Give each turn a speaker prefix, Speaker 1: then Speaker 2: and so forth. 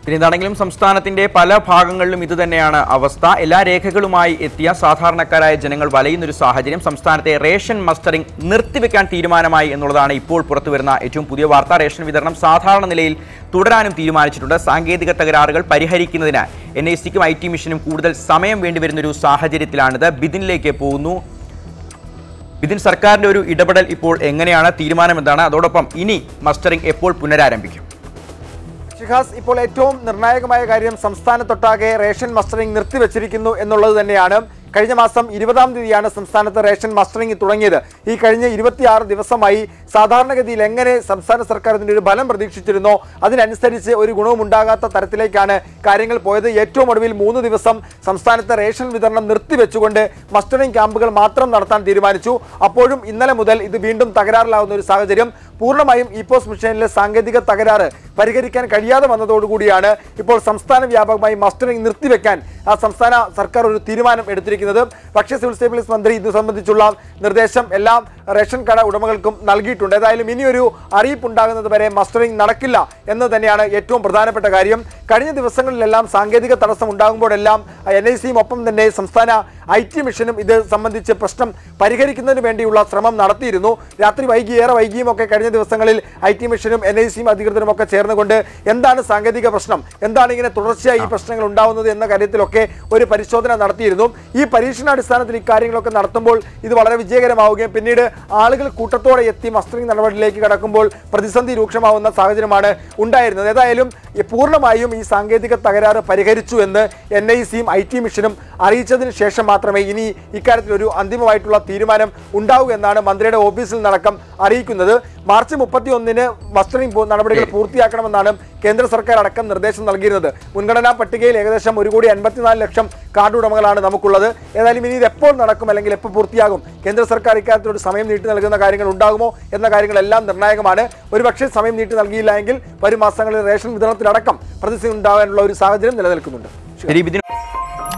Speaker 1: പിന്നെ എന്താണെങ്കിലും സംസ്ഥാനത്തിന്റെ പല ഭാഗങ്ങളിലും ഇത് തന്നെയാണ് അവസ്ഥ എല്ലാ രേഖകളുമായി എത്തിയ സാധാരണക്കാരായ ജനങ്ങൾ വലയുന്നൊരു സാഹചര്യം സംസ്ഥാനത്തെ റേഷൻ മസ്റ്ററിംഗ് നിർത്തിവെക്കാൻ തീരുമാനമായി എന്നുള്ളതാണ് ഇപ്പോൾ പുറത്തുവരുന്ന ഏറ്റവും പുതിയ വാർത്ത റേഷൻ വിതരണം സാധാരണ നിലയിൽ തുടരാനും തീരുമാനിച്ചിട്ടുണ്ട് സാങ്കേതിക തകരാറുകൾ പരിഹരിക്കുന്നതിന് എൻ ഐ സിക്കും ഐ ടി മിഷനും കൂടുതൽ സമയം വേണ്ടിവരുന്നൊരു സാഹചര്യത്തിലാണിത് ബിദിനിലേക്ക് പോകുന്നു ബിദിൻ സർക്കാരിന്റെ ഒരു ഇടപെടൽ ഇപ്പോൾ എങ്ങനെയാണ് തീരുമാനം എന്താണ് അതോടൊപ്പം ഇനി മസ്റ്ററിംഗ് എപ്പോൾ പുനരാരംഭിക്കും
Speaker 2: ഷിഹാസ് ഇപ്പോൾ ഏറ്റവും നിർണായകമായ കാര്യം സംസ്ഥാനത്തൊട്ടാകെ റേഷൻ മസ്റ്ററിംഗ് നിർത്തിവെച്ചിരിക്കുന്നു എന്നുള്ളത് തന്നെയാണ് കഴിഞ്ഞ മാസം ഇരുപതാം തീയതിയാണ് സംസ്ഥാനത്ത് റേഷൻ മസ്റ്ററിംഗ് തുടങ്ങിയത് ഈ കഴിഞ്ഞ ഇരുപത്തിയാറ് ദിവസമായി സാധാരണഗതിയിൽ എങ്ങനെ സംസ്ഥാന സർക്കാർ ഇതിൻ്റെ ഒരു ഫലം പ്രതീക്ഷിച്ചിരുന്നോ അതിനനുസരിച്ച് ഒരു ഗുണവും ഉണ്ടാകാത്ത തരത്തിലേക്കാണ് കാര്യങ്ങൾ പോയത് ഏറ്റവും ഒടുവിൽ മൂന്ന് ദിവസം സംസ്ഥാനത്തെ റേഷൻ വിതരണം നിർത്തിവെച്ചുകൊണ്ട് മസ്റ്ററിംഗ് ക്യാമ്പുകൾ മാത്രം നടത്താൻ തീരുമാനിച്ചു അപ്പോഴും ഇന്നലെ മുതൽ ഇത് വീണ്ടും തകരാറിലാവുന്ന ഒരു സാഹചര്യം പൂർണ്ണമായും ഇ പോസ്റ്റ് മിഷനിലെ സാങ്കേതിക തകരാറ് പരിഹരിക്കാൻ കഴിയാതെ വന്നതോടുകൂടിയാണ് ഇപ്പോൾ സംസ്ഥാന വ്യാപകമായി മസ്റ്ററിംഗ് നിർത്തിവെക്കാൻ ആ സംസ്ഥാന സർക്കാർ ഒരു തീരുമാനം എടുത്തിരിക്കുന്നത് ഭക്ഷ്യ സിവിൽ സപ്ലൈസ് മന്ത്രി ഇത് സംബന്ധിച്ചുള്ള നിർദ്ദേശം എല്ലാ റേഷൻ കട ഉടമകൾക്കും നൽകിയിട്ടുണ്ട് ഏതായാലും ഇനിയൊരു അറിയിപ്പ് ഉണ്ടാകുന്നത് വരെ മസ്റ്ററിംഗ് നടക്കില്ല എന്ന് തന്നെയാണ് ഏറ്റവും പ്രധാനപ്പെട്ട കാര്യം കഴിഞ്ഞ ദിവസങ്ങളിലെല്ലാം സാങ്കേതിക തടസ്സം ഉണ്ടാകുമ്പോഴെല്ലാം എൻ ഐ സിയും ഒപ്പം തന്നെ സംസ്ഥാന ഐ ടി മിഷനും ഇത് സംബന്ധിച്ച് പ്രശ്നം പരിഹരിക്കുന്നതിന് വേണ്ടിയുള്ള ശ്രമം നടത്തിയിരുന്നു രാത്രി വൈകി ഏറെ വൈകിയും ഒക്കെ കഴിഞ്ഞ ദിവസങ്ങളിൽ ഐ ടി മിഷനും എൻ ഐ സിയും അധികൃതരും ഒക്കെ ചേർന്നുകൊണ്ട് എന്താണ് സാങ്കേതിക പ്രശ്നം എന്താണ് ഇങ്ങനെ തുടർച്ചയായി ഈ പ്രശ്നങ്ങൾ ഉണ്ടാവുന്നത് എന്ന കാര്യത്തിലൊക്കെ ഒരു പരിശോധന നടത്തിയിരുന്നു ഈ പരീക്ഷണാടിസ്ഥാനത്തിൽ ഇക്കാര്യങ്ങളൊക്കെ നടത്തുമ്പോൾ ഇത് വളരെ വിജയകരമാവുകയും പിന്നീട് ആളുകൾ കൂട്ടത്തോടെ എത്തി മസ്റ്ററിംഗ് നടപടിയിലേക്ക് കടക്കുമ്പോൾ പ്രതിസന്ധി രൂക്ഷമാവുന്ന സാഹചര്യമാണ് ഉണ്ടായിരുന്നത് ഏതായാലും ഈ പൂർണ്ണമായും ഈ സാങ്കേതിക തകരാറ് പരിഹരിച്ചു എന്ന് എൻ ഐ സിയും ഐ ടി മിഷനും അറിയിച്ചതിന് ശേഷം മാത്രമേ ഇനി ഇക്കാര്യത്തിൽ ഒരു അന്തിമമായിട്ടുള്ള തീരുമാനം ഉണ്ടാവൂ എന്നാണ് മന്ത്രിയുടെ ഓഫീസിൽ നിന്നടക്കം അറിയിക്കുന്നത് മാർച്ച് മുപ്പത്തി ഒന്നിന് മസ്റ്ററിംഗ് പൂ- നടപടികൾ പൂർത്തിയാക്കണമെന്നാണ് കേന്ദ്ര സർക്കാർ അടക്കം നിർദ്ദേശം നൽകിയിരുന്നത് മുൻഗണനാ പട്ടികയിൽ ഏകദേശം ഒരു കോടി അൻപത്തിനാല് ലക്ഷം കാർഡ് ഉടമകളാണ് നമുക്കുള്ളത് ഏതായാലും ഇനി ഇത് എപ്പോൾ നടക്കും അല്ലെങ്കിൽ എപ്പോൾ പൂർത്തിയാകും കേന്ദ്ര സർക്കാർ ഇക്കാര്യത്തിൽ ഒരു സമയം നീട്ടി നൽകുന്ന കാര്യങ്ങൾ ഉണ്ടാകുമോ എന്ന കാര്യങ്ങളെല്ലാം നിർണായകമാണ് ഒരുപക്ഷെ സമയം നീട്ടി നൽകിയില്ല എങ്കിൽ വരും മാസങ്ങളിൽ റേഷൻ വിതരണത്തിലടക്കം പ്രതിസന്ധി ഉണ്ടാകാനുള്ള ഒരു സാഹചര്യം നിലനിൽക്കുന്നുണ്ട്
Speaker 1: ശരി ബിദിൻ